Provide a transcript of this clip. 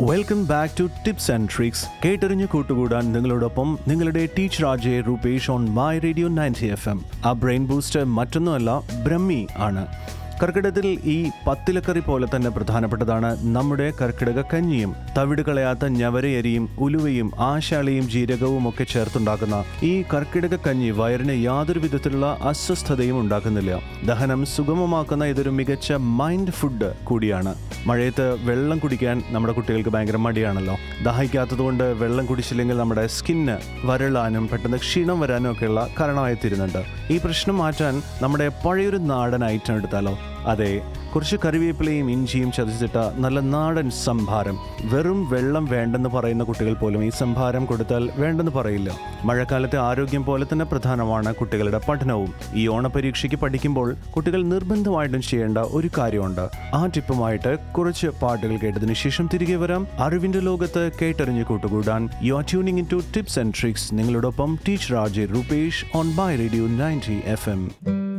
welcome back to tips and tricks കേട്ടറിഞ്ഞ് കൂട്ടുകൂടാൻ നിങ്ങളോടൊപ്പം നിങ്ങളുടെ teacher RJ Rupesh on my radio ninety F M ആ ബ്രെയിൻ ബൂസ്റ്റർ മറ്റൊന്നുമല്ല ബ്രഹ്മി ആണ് കർക്കിടകത്തിൽ ഈ പത്തിലക്കറി പോലെ തന്നെ പ്രധാനപ്പെട്ടതാണ് നമ്മുടെ കർക്കിടക കഞ്ഞിയും തവിട് കളയാത്ത ഞവരയരിയും ഉലുവയും ആശാളിയും ജീരകവും ഒക്കെ ചേർത്തുണ്ടാക്കുന്ന ഈ കർക്കിടക കഞ്ഞി വയറിന് യാതൊരു വിധത്തിലുള്ള അസ്വസ്ഥതയും ഉണ്ടാക്കുന്നില്ല ദഹനം സുഗമമാക്കുന്ന ഇതൊരു മികച്ച മൈൻഡ് ഫുഡ് കൂടിയാണ് മഴയത്ത് വെള്ളം കുടിക്കാൻ നമ്മുടെ കുട്ടികൾക്ക് ഭയങ്കര മടിയാണല്ലോ ദാഹിക്കാത്തതുകൊണ്ട് വെള്ളം കുടിച്ചില്ലെങ്കിൽ നമ്മുടെ സ്കിന്ന് വരളാനും പെട്ടെന്ന് ക്ഷീണം വരാനും ഒക്കെയുള്ള കാരണമായി തീരുന്നുണ്ട് ഈ പ്രശ്നം മാറ്റാൻ നമ്മുടെ പഴയൊരു നാടൻ ഐറ്റം എടുത്താലോ അതെ കുറച്ച് കറിവേപ്പിലയും ഇഞ്ചിയും ചതച്ചിട്ട നല്ല നാടൻ സംഭാരം വെറും വെള്ളം വേണ്ടെന്ന് പറയുന്ന കുട്ടികൾ പോലും ഈ സംഭാരം കൊടുത്താൽ വേണ്ടെന്ന് പറയില്ല മഴക്കാലത്തെ ആരോഗ്യം പോലെ തന്നെ പ്രധാനമാണ് കുട്ടികളുടെ പഠനവും ഈ ഓണപരീക്ഷയ്ക്ക് പഠിക്കുമ്പോൾ കുട്ടികൾ നിർബന്ധമായിട്ടും ചെയ്യേണ്ട ഒരു കാര്യമുണ്ട് ആ ടിപ്പുമായിട്ട് കുറച്ച് പാട്ടുകൾ കേട്ടതിന് ശേഷം തിരികെ വരാം അറിവിന്റെ ലോകത്ത് കേട്ടറിഞ്ഞ് കൂട്ടുകൂടാൻ you are tuning in to tips and tricks നിങ്ങളോടൊപ്പം teacher R J Rupesh on by radio ninety F M